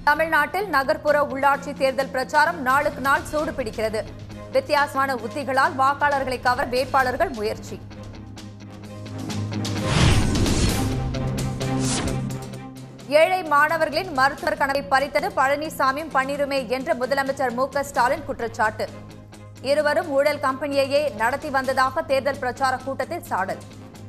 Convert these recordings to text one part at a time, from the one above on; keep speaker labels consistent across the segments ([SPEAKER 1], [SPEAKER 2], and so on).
[SPEAKER 1] தமிழ்நாட்டில் நகர்ப்புற உள்ளாட்சி தேர்தல் பிரச்சாரம் நாளுக்கு நாள் சூடு பிடிக்கிறது வித்தியாசமான உத்திகளால் வாக்காளர்களை கவர வேட்பாளர்கள் முயற்சி ஏழை மாணவர்களின் மருத்துவர் கனவை பறித்தது பழனிசாமியும் பன்னீருமே என்ற முதலமைச்சர் மு க ஸ்டாலின் குற்றச்சாட்டு இருவரும் ஊழல் கம்பெனியையே நடத்தி வந்ததாக தேர்தல் பிரச்சார கூட்டத்தில் சாடல்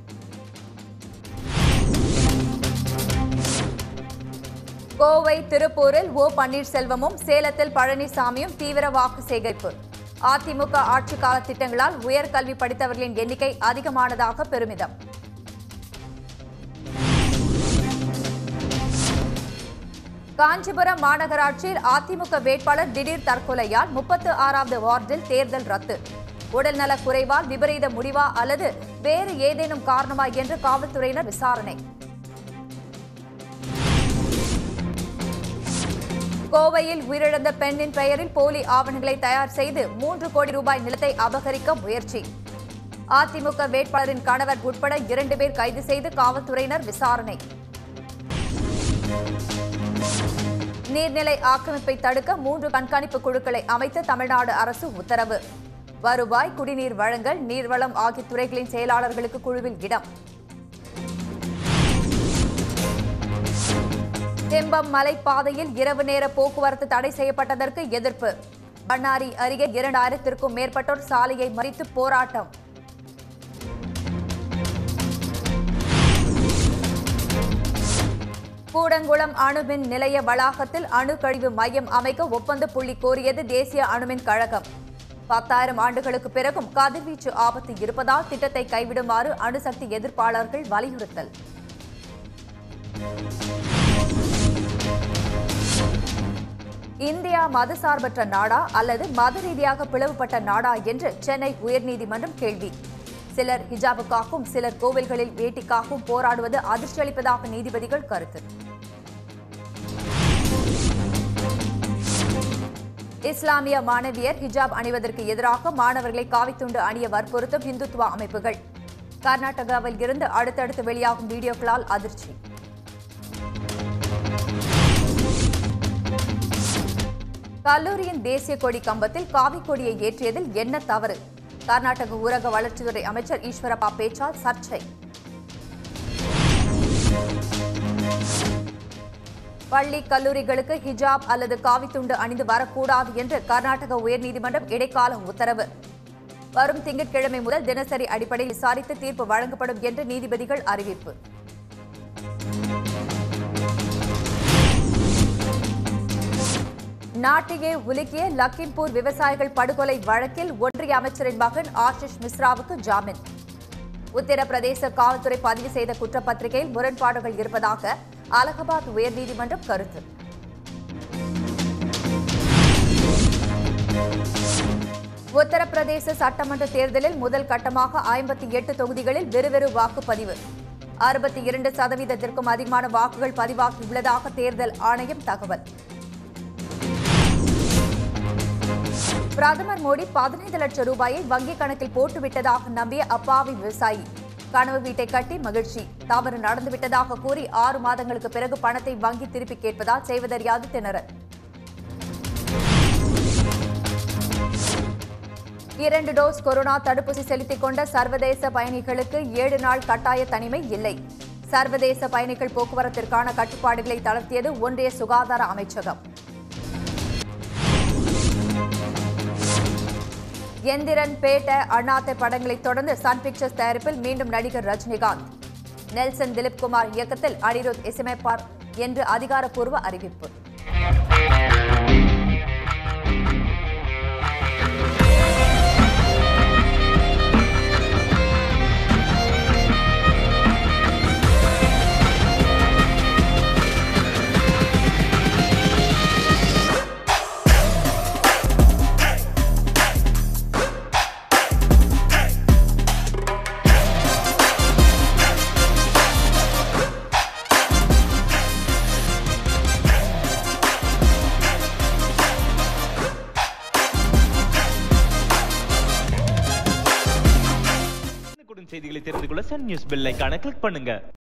[SPEAKER 1] கோவை திருப்பூரில் ஓ பன்னீர்செல்வமும் சேலத்தில் பழனிசாமியும் தீவிர வாக்கு சேகரிப்பு அதிமுக ஆட்சி கால திட்டங்களால் உயர்கல்வி படித்தவர்களின் எண்ணிக்கை அதிகமானதாக பெருமிதம் காஞ்சிபுரம் மாநகராட்சியில் அதிமுக வேட்பாளர் திடீர் தற்கொலையால் முப்பத்து ஆறாவது வார்டில் தேர்தல் ரத்து உடல்நலக் குறைவால் விபரீத முடிவா அல்லது வேறு ஏதேனும் காரணமா என்று காவல்துறையினர் விசாரணை கோவையில் உயிரிழந்த பெண்ணின் பெயரில் போலி ஆவணங்களை தயார் செய்து மூன்று கோடி ரூபாய் நிலத்தை அபகரிக்க முயற்சி அதிமுக வேட்பாளரின் கணவர் உட்பட இரண்டு பேர் கைது செய்து காவல்துறையினர் விசாரணை நீர்நிலை ஆக்கிரமிப்பை தடுக்க மூன்று கண்காணிப்பு குழுக்களை அமைத்த தமிழ்நாடு அரசு உத்தரவு வருவாய் குடிநீர் வழங்கல் நீர்வளம் ஆகிய துறைகளின் செயலாளர்களுக்கு குழுவில் இடம் தெம்பம் மலைப்பாதையில் இரவு நேர போக்குவரத்து தடை செய்யப்பட்டதற்கு எதிர்ப்பு பண்ணாரி அருகே இரண்டாயிரத்திற்கும் மேற்பட்டோர் சாலையை மறித்து போராட்டம் கூடங்குளம் அணுமின் நிலைய வளாகத்தில் அணு கழிவு மையம் அமைக்க ஒப்பந்த புள்ளி கோரியது தேசிய அணுமின் கழகம் பத்தாயிரம் ஆண்டுகளுக்கு பிறகும் கதிர்வீச்சு ஆபத்து இருப்பதால் திட்டத்தை கைவிடுமாறு அணுசக்தி எதிர்ப்பாளர்கள் வலியுறுத்தல் இந்தியா மதசார்பற்ற நாடா அல்லது மத ரீதியாக பிளவுபட்ட நாடா என்று சென்னை உயர்நீதிமன்றம் கேள்வி சிலர் ஹிஜாபுக்காகவும் சிலர் கோவில்களில் வேட்டிக்காகவும் போராடுவது அதிர்ச்சி அளிப்பதாக நீதிபதிகள் கருத்து இஸ்லாமிய மாணவியர் ஹிஜாப் அணிவதற்கு எதிராக மாணவர்களை காவித்துண்டு அணிய வற்புறுத்தும் இந்துத்துவ அமைப்புகள் கர்நாடகாவில் இருந்து அடுத்தடுத்து வெளியாகும் வீடியோக்களால் அதிர்ச்சி கல்லூரியின் தேசிய கொடி கம்பத்தில் காவி கொடியை ஏற்றியதில் என்ன தவறு கர்நாடக ஊரக வளர்ச்சித்துறை அமைச்சர் ஈஸ்வரப்பா பேச்சால் சர்ச்சை பள்ளி கல்லூரிகளுக்கு ஹிஜாப் அல்லது காவித்துண்டு அணிந்து வரக்கூடாது என்று கர்நாடக உயர்நீதிமன்றம் இடைக்கால உத்தரவு வரும் திங்கட்கிழமை முதல் தினசரி அடிப்படையில் விசாரித்து தீர்ப்பு வழங்கப்படும் என்று நீதிபதிகள் அறிவிப்பு நாட்டையே உலுக்கிய லக்கிம்பூர் விவசாயிகள் படுகொலை வழக்கில் ஒன்றிய அமைச்சரின் மகன் ஆஷிஷ் மிஸ்ராவுக்கு ஜாமீன் உத்தரப்பிரதேச காவல்துறை பதிவு செய்த குற்றப்பத்திரிகையில் முரண்பாடுகள் இருப்பதாக அலகாபாத் உயர்நீதிமன்றம் கருத்து உத்தரப்பிரதேச சட்டமன்ற தேர்தலில் முதல் கட்டமாக ஐம்பத்தி எட்டு தொகுதிகளில் விறுவிறு வாக்குப்பதிவு அறுபத்தி இரண்டு சதவீதத்திற்கும் அதிகமான வாக்குகள் பதிவாகியுள்ளதாக தேர்தல் ஆணையம் தகவல் பிரதமர் மோடி பதினைந்து லட்சம் ரூபாயை வங்கிக் கணக்கில் போட்டுவிட்டதாக நம்பிய அப்பாவி விவசாயி கனவு வீட்டை கட்டி மகிழ்ச்சி தவறு நடந்துவிட்டதாக கூறி ஆறு மாதங்களுக்கு பிறகு பணத்தை வங்கி திருப்பி கேட்பதால் செய்வதறியாது திணறல் இரண்டு டோஸ் கொரோனா தடுப்பூசி செலுத்திக் கொண்ட சர்வதேச பயணிகளுக்கு ஏழு நாள் கட்டாய தனிமை இல்லை சர்வதேச பயணிகள் போக்குவரத்திற்கான கட்டுப்பாடுகளை தளர்த்தியது ஒன்றிய சுகாதார அமைச்சகம் எந்திரன் பேட்ட அண்ணாத்தை படங்களை தொடர்ந்து சன் பிக்சர்ஸ் தயாரிப்பில் மீண்டும் நடிகர் ரஜினிகாந்த் நெல்சன் திலீப் குமார் இயக்கத்தில் அனிருத் இசையமைப்பார் என்று அதிகாரப்பூர்வ அறிவிப்பு
[SPEAKER 2] உடனுக்குடன் செய்திகளை தெரிந்து கொள்ள சன் நியூஸ் பெல் ஐகானை கிளிக் பண்ணுங்க